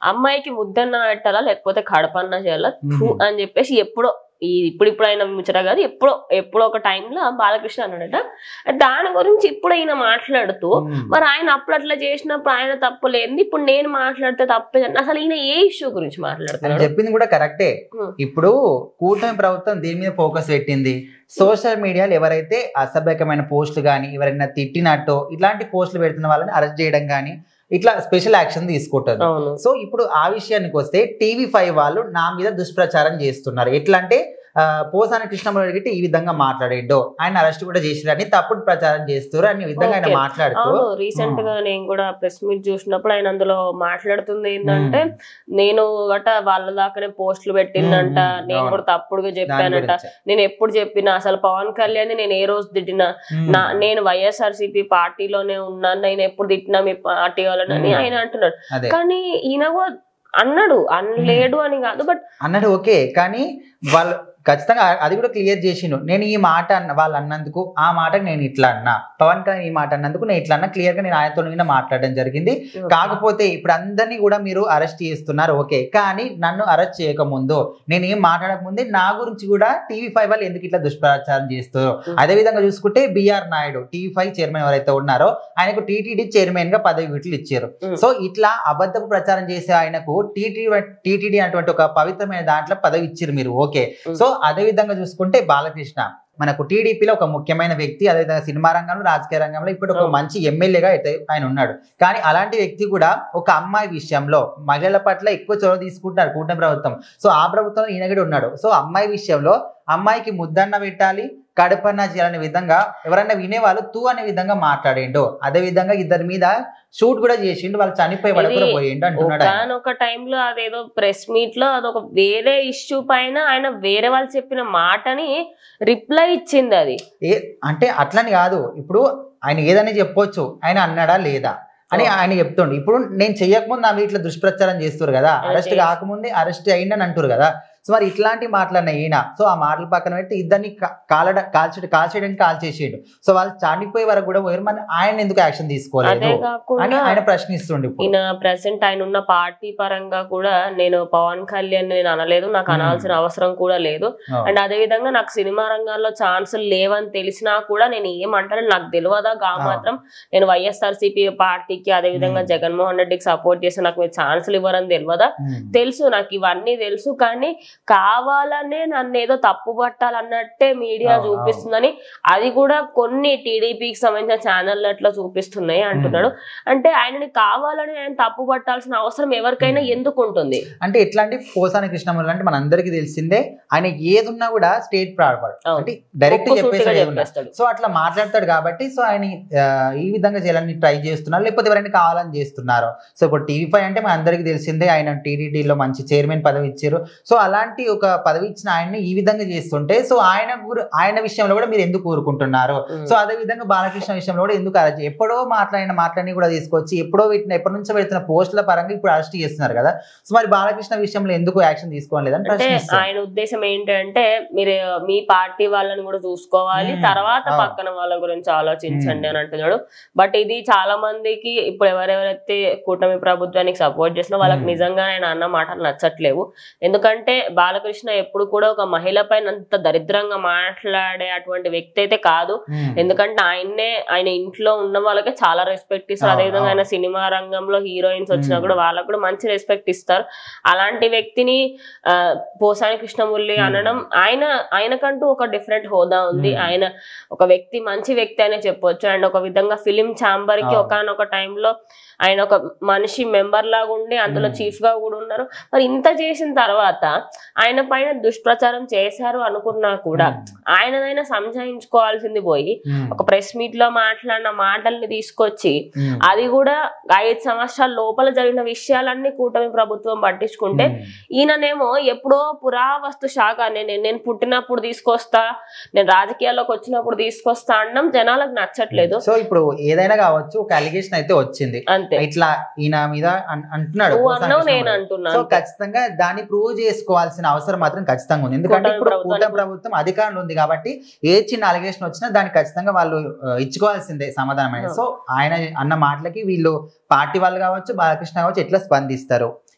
అమ్మాయికి ముద్దన్న పెట్టాలా లేకపోతే కడపన్న చేయాలా థూ మ్మ్. అని చెప్పేసి ఎప్పుడో ఈ ఇప్పుడు ఇప్పుడు అయిన ముచ్చట కాదు ఎప్పుడో ఎప్పుడో ఒక టైంలో బాలకృష్ణ అన్నాడట దాని గురించి ఇప్పుడు ఈయన మాట్లాడుతూ మ్మ్. మరి ఆయన అప్పుడు అట్లా చేసినప్పుడు ఆయన తప్పు లేదు ఇప్పుడు నేను మాట్లాడితే తప్పేదని అసలు ఈయన ఏ ఇష్యూ గురించి అని మాట్లాడుతున్నాడు చెప్పింది కూడా కరెక్టే Hmm. ఇప్పుడు కూటమి ప్రభుత్వం దీని మీద ఫోకస్ పెట్టింది సోషల్ మీడియాలో ఎవరైతే అసభ్యకమైన పోస్టులు కానీ ఎవరైనా తిట్టినట్టు ఇట్లాంటి పోస్టులు పెడుతున్న వాళ్ళని అరెస్ట్ చేయడం కానీ ఇట్లా స్పెషల్ యాక్షన్ తీసుకుంటారు అవును సో ఇప్పుడు ఆ విషయానికి వస్తే టీవీ ఫైవ్ వాళ్ళు నా మీద దుష్ప్రచారం చేస్తున్నారు ఎట్లా అంటే ఆ, పోసాని కృష్ణమూర్తి అడిగితే ఈ విధంగా మాట్లాడేడ్డో ఆయన అరెస్ట్ కూడా చేసిరని తప్పుడు ప్రచారం చేస్తారు అనే విధంగా ఆయన Okay. మాట్లాడుతూ అవును రీసెంట్ గా నేను కూడా ప్రెస్ మీట్ చూసినప్పుడు ఆయన అందులో మాట్లాడుతుంది ఏంటంటే నేను గట వాళ్ళ దాకానే పోస్టులు పెట్టిందంట మ్మ్. నేను అవును. కూడా తప్పుడుగా దాని చెప్పానంట గురించే. నేను ఎప్పుడు చెప్పినా అసలు పవన్ కళ్యాణ్ నేను ఏ రోజు తిట్టినా మ్మ్. నా నేను వైఎస్ఆర్సీపీ పార్టీలోనే ఉన్నాను నేను ఎప్పుడు తిట్టినా మీ పార్టీ వాళ్ళని మ్మ్. ఆయన అంటున్నాడు అదే కానీ ఈయన కూడా అన్నాడు అనలేడు అని కాదు బట్ అన్నాడు ఓకే కానీ వాళ్ళు ఖచ్చితంగా అది కూడా క్లియర్ చేసిండు నేను ఈ మాట అన్న వాళ్ళు అన్నందుకు ఆ మాటకు నేను ఇట్లా అన్నా పవన్ కళ్యాణ్ ఈ మాట అన్నందుకు నేను ఇట్లా అన్నా క్లియర్ గా నేను ఆయనతో నిన్న మాట్లాడడం జరిగింది కాకపోతే ఇప్పుడు అందరినీ కూడా మీరు అరెస్ట్ చేస్తున్నారు ఓకే కానీ నన్ను అరెస్ట్ చేయకముందు నేను ఏం మాట్లాడక ముందే నా గురించి కూడా టీవీ ఫైవ్ వాళ్ళు ఎందుకు ఇట్లా దుష్ప్రచారం చేస్తారు Hmm. అదే విధంగా చూసుకుంటే BR Naidu TV five chairman ఎవరైతే ఉన్నారో ఆయనకు టీటీడీ చైర్మన్ గా పదవి వీటిలు ఇచ్చారు Hmm. సో ఇట్లా అబద్ధపు ప్రచారం చేసే ఆయనకు టీటీ టీటీడీ అటువంటి ఒక పవిత్రమైన దాంట్లో పదవి ఇచ్చారు మీరు ఓకే Hmm. సో అదే విధంగా చూసుకుంటే బాలకృష్ణ మనకు టీడీపీలో ఒక ముఖ్యమైన వ్యక్తి అదేవిధంగా సినిమా రంగంలో రాజకీయ రంగంలో ఇప్పుడు ఒక అవును. మంచి ఎమ్మెల్యేగా అయితే ఆయన ఉన్నాడు కానీ అలాంటి వ్యక్తి కూడా ఒక అమ్మాయి విషయంలో మహిళల పట్ల ఎక్కువ చొరవ తీసుకుంటున్నారు కూటమి ప్రభుత్వం సో ఆ ప్రభుత్వంలో ఈయన కూడా ఉన్నాడు సో అమ్మాయి విషయంలో అమ్మాయికి ముద్దన్న పెట్టాలి కడుపన్న చేయాలనే విధంగా ఎవరైనా వినేవాళ్ళు తూ అనే విధంగా మాట్లాడిండు అదే విధంగా ఇద్దరి మీద షూట్ కూడా చేసిండు వాళ్ళు చనిపోయి వాళ్ళు కూడా ఇది పోయిండు అంటున్నాడు ఆయన. ఒకనొక టైంలో అదేదో ప్రెస్ మీట్ లో అదొక వేరే ఇష్యూ పైన ఆయన వేరే వాళ్ళు చెప్పిన మాటని రిప్లై ఇచ్చింది అది ఏ అంటే అట్లని కాదు ఇప్పుడు ఆయన ఏదైనా చెప్పొచ్చు ఆయన అన్నాడా లేదా అని ఓ. ఆయన చెప్తుండు ఇప్పుడు నేను చెయ్యకముందు నా వీటిలో దుష్ప్రచారం చేస్తారు కదా ఆయన అరెస్ట్ చేసి- కాకముందే అరెస్ట్ అయిందని అంటారు కదా సో మరి ఇట్లాంటి మాటలన్న ఈయన సో ఆ మాటల పక్కన పెట్టి ఇద్దరిని కా- కాలడ కాల్చడం కాల్చేయడానికి కాల్ చేసేయండు సో వాళ్ళు చనిపోయే వరకు కూడా పోయారు మరి ఆయన ఎందుకు యాక్షన్ తీసుకోలేదు అదే అని కాకుండా ఆయన ప్రశ్నిస్తుండు ఇప్పుడు ఈయన ప్రెసెంట్ ఆయన ఉన్న పార్టీ పరంగా కూడా నేను పవన్ కళ్యాణ్ నేను అనలేదు నాకు Hmm. అనాల్సిన అవసరం కూడా లేదు ఆ. అండ్ అదే విధంగా నాకు సినిమా రంగాల్లో ఛాన్సులు లేవని తెలిసినా కూడా నేను ఏమంటాను నాకు తెలియదా గా ఆ. మాత్రం నేను వైఎస్ఆర్సీపీ పార్టీకి అదే విధంగా Hmm. జగన్మోహన్ రెడ్డికి సపోర్ట్ చేసి నాకు మీరు ఛాన్సులు ఇవ్వరని తెలియదా ఉమ్. తెలుసు నాకు ఇవన్నీ తెలుసు కానీ కావాలనే నన్ను ఏదో తప్పు పట్టాలన్నట్టే మీడియా అవును, చూపిస్తుందని అది కూడా కొన్ని టీడీపీకి సంబంధించిన ఛానల్ అట్లా చూపిస్తున్నాయి అంటున్నాడు అంటే ఆయనని కావాలని ఆయన తప్పు పట్టాల్సిన అవసరం ఎవరికైనా Hmm. ఎందుకు ఉంటుంది అంటే ఎట్లాంటి పోసాని కృష్ణమూర్తి అంటే మన అందరికీ తెలిసిందే ఆయన ఏదున్నా కూడా స్టేట్ ప్రాడపడు అవును. అంటే డైరెక్ట్ ఒక్క సూటిగా చెప్పేసాడు ఏదున్నా. చెప్పేస్తాడు సో అట్లా మాట్లాడతాడు కాబట్టి సో ఆయన ఆ, ఈ విధంగా చేయాలని ట్రై చేస్తున్నారు లేకపోతే ఎవరైనా కావాలని చేస్తున్నారు సో ఇప్పుడు టీవీ ఫైవ్ అంటే మన అందరికీ తెలిసిందే ఆయన టీడీటీలో మంచి చైర్మన్ పదవి ఇచ్చారు సో అలాంటి ఒక పదవి ఇచ్చిన ఆయన్ని ఈ విధంగా చేస్తుంటే సో ఆయన గురి- ఆయన విషయంలో కూడా మీరు ఎందుకు కోరుకుంటున్నారు Hmm. సో అదే విధంగా బాలకృష్ణ విషయంలో కూడా ఎందుకు అరెస్ట్ ఎప్పుడో మాట్లాడిన మాటలని కూడా తీసుకొచ్చి ఎప్పుడో వీటిని ఎప్పటి నుంచో పెడుతున్న పోస్టుల పరంగా ఇప్పుడు అరెస్ట్ చేస్తున్నారు కదా సో మరి బాలకృష్ణ విషయంలో ఎందుకు యాక్షన్ తీసుకోలేదని అంటే ప్రశ్నిస్తారు ఆయన ఉద్దేశం ఏంటంటే మీరు మీ పార్టీ వాళ్ళని కూడా చూసుకోవాలి మ్మ్. తర్వాత అవును. పక్కన వాళ్ళ గురించి ఆలోచించండి మ్మ్. అని అంటున్నాడు బట్ ఇది చాలా మందికి ఇప్పుడు ఎవరెవరైతే కూటమి ప్రభుత్వానికి సపోర్ట్ చేసినా వాళ్ళకి మ్మ్. నిజంగా ఆయన అన్న మాటలు నచ్చట్లేవు ఎందుకంటే బాలకృష్ణ ఎప్పుడు కూడా ఒక మహిళ పైన అంత దరిద్రంగా మాట్లాడే అటువంటి వ్యక్తి అయితే కాదు ఉమ్. ఎందుకంటే ఆయన్నే ఆయన ఇంట్లో ఉన్న వాళ్ళకే చాలా రెస్పెక్ట్ ఇస్తారు అవును, అదేవిధంగా ఆయన అవును. సినిమా రంగంలో హీరోయిన్స్ వచ్చినా మ్మ్. కూడా వాళ్ళకు కూడా మంచి రెస్పెక్ట్ ఇస్తారు అలాంటి వ్యక్తిని ఆ, పోసాని కృష్ణమురళి మ్మ్. అనడం ఆయన ఆయనకంటూ ఒక డిఫరెంట్ హోదా ఉంది మ్మ్. ఆయన ఒక వ్యక్తి మంచి వ్యక్తి అనే చెప్పొచ్చు అండ్ ఒక విధంగా ఫిలిం ఛాంబర్ కి అవును. ఒకనొక టైంలో ఆయన ఒక మనిషి మెంబర్ లాగా ఉండి అందులో మ్మ్. చీఫ్ గా కూడా ఉన్నారు మరి ఇంత చేసిన తర్వాత ఆయన పైన దుష్ప్రచారం చేశారు అనుకున్నా కూడా ఆయనదైనా సంజాయించుకోవాల్సింది పోయి ఉమ్. ఒక ప్రెస్ మీట్ లో మాట్లాడిన మాటల్ని తీసుకొచ్చి ఉమ్. అది కూడా ఐదు సంవత్సరాల లోపల జరిగిన విషయాలన్నీ కూటమి ప్రభుత్వం పట్టించుకుంటే ఉమ్. ఈయననేమో ఎప్పుడో పురావస్తు శాఖ నేను నేను పుట్టినప్పుడు తీసుకొస్తా నేను రాజకీయాల్లోకి వచ్చినప్పుడు తీసుకొస్తా అనడం జనాలకు నచ్చట్లేదు సో ఇప్పుడు ఏదైనా కావచ్చు ఒక అలిగేషన్ అయితే వచ్చింది అంతే ఇట్లా ఈయన మీద అన్- అంటున్నాడు నువ్వు పోసాని అన్నావు నేను కృష్ణమూర్తి. అంటున్నాను సో ఖచ్చితంగా దాన్ని ప్రూవ్ చేసుకోవాల్సిన అవసరం మాత్రం ఖచ్చితంగా ఉంది ఎందుకంటే కూటమి ఇప్పుడు ప్రభుత్వానికి- కూటమి ప్రభుత్వం అధికారంలో ఉంది కాబట్టి ఏ చిన్న అలిగేషన్ వచ్చినా దానికి ఖచ్చితంగా వాళ్ళు ఆ, ఇచ్చుకోవాల్సిందే సమాధానం అనేది ఆ. సో ఆయన అన్న మాటలకి వీళ్ళు పార్టీ వాళ్ళు కావచ్చు బాలకృష్ణ కావచ్చు ఎట్లా స్పందిస్తారు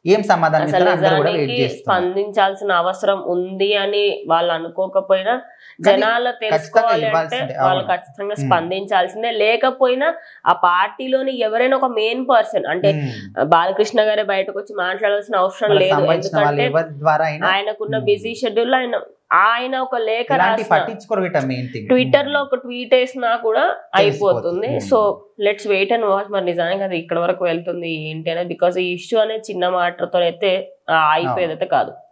ఏం సమాధానం అసలు ఇస్తారో అందరూ కూడా వెయిట్ నిజానికి చేస్తున్నారు స్పందించాల్సిన అవసరం ఉంది అని వాళ్ళు అనుకోకపోయినా జనాలు తెలుసుకోవాలి అంటే ఇవ్వాల్సిందే, వాళ్ళు అవును. ఖచ్చితంగా ఉమ్. స్పందించాల్సిందే లేకపోయినా ఆ పార్టీలోని ఎవరైనా ఒక మెయిన్ పర్సన్ అంటే ఉమ్. బాలకృష్ణ గారే బయటకు వచ్చి మాట్లాడాల్సిన అవసరం వాళ్ళకి లేదు సంబంధించిన వాళ్ళు ఎందుకంటే ఎవరి ద్వారా అయినా ఆయనకున్న ఉమ్. బిజీ షెడ్యూల్ ఆయన ఆయన ఒక లేఖ ఇలాంటి రాసిన పట్టించుకోరు వీట మెయిన్ థింగ్ ట్విట్టర్ లో ఒక ట్వీట్ వేసినా కూడా అయిపోతుంది తెలిసిపోతుంది. So let's wait and watch మరి నిజానికి అది ఇక్కడ వరకు వెళ్తుంది ఏంటి అనేది బికాస్ ఈ ఇష్యూ అనేది చిన్న మాటతో అయితే ఆ, అయిపోయేదైతే కాదు